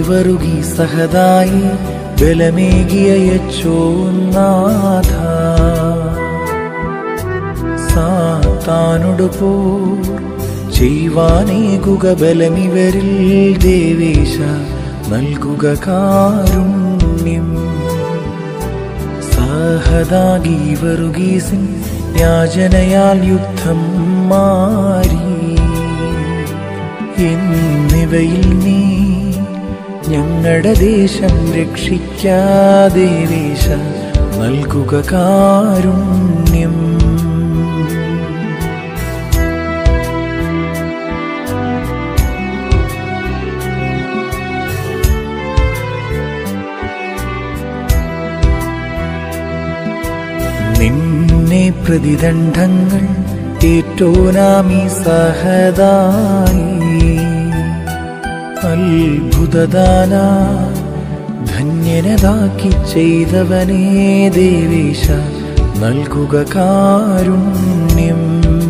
വരുകി സഹതായി ബലമേകിയച്ചോന്നാഥ സാത്താനോട് പോ ചെയ്യുവാനേകുക ബലമിവരിൽ ദേവേശ നൽകുക കാരുണ്യം സഹദാഗി വരുകീസിൻ യാചനയാൽ യുദ്ധം മാറി എന്നിവയിൽ നീ ഞങ്ങളുടെ ദേശം രക്ഷിക്കാദേവേശ നൽകുക കാരുണ്യം നിന്നെ പ്രതിദണ്ഡങ്ങൾ ഏറ്റോനാമി സഹതായി അത്ഭുതദാന ധന്യനതാക്കി ചെയ്തവനേ ദേവേശ നൽകുക കാരുണ്യം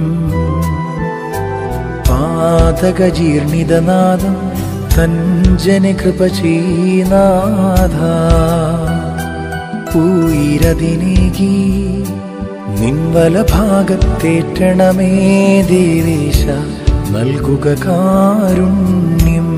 പാതകജീർണിതനാദം തഞ്ജന കൃപ ചെയ്നാഥ പൂയിരതിനേകി നിൻവല ഭാഗത്തേറ്റണമേ ദേവേശ നൽകുക കാരുണ്യം